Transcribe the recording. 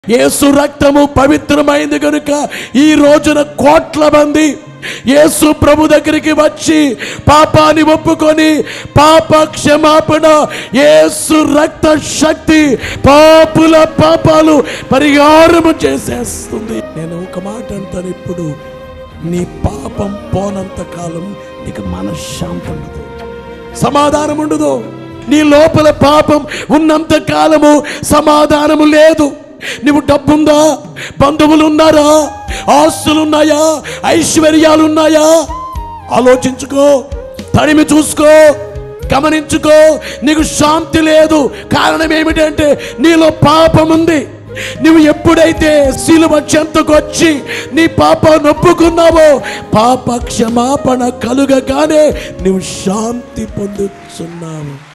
యేసు రక్తము పవిత్రమైంది కనుక ఈ రోజున కోట్ల మంది యేసు ప్రభు దగ్గరికి వచ్చి పాపాన్ని ఒప్పుకొని పాప క్షమాపణ యేసు రక్త శక్తి పాపుల పాపాలు పరిహారము చేసేస్తుంది నేను ఒక మాట అంటాను ఇప్పుడు నీ పాపం పోనంత కాలం నీకు మనశ్శాంతి ఉండదు సమాధానం ఉండదు నీ లోపల పాపం ఉన్నంత కాలము సమాధానము లేదు నువ్వు డబ్బుందా బంధువులు ఉన్నారా ఆస్తులు ఉన్నాయా ఐశ్వర్యాలు ఉన్నాయా ఆలోచించుకో తడిమి చూసుకో గమనించుకో నీకు శాంతి లేదు కారణం ఏమిటంటే నీలో పాపం ఉంది నువ్వు ఎప్పుడైతే శిలువ చెంతకు వచ్చి నీ పాప నొప్పుకున్నావో పాప క్షమాపణ కలుగగానే నువ్వు శాంతి పొందుతున్నావు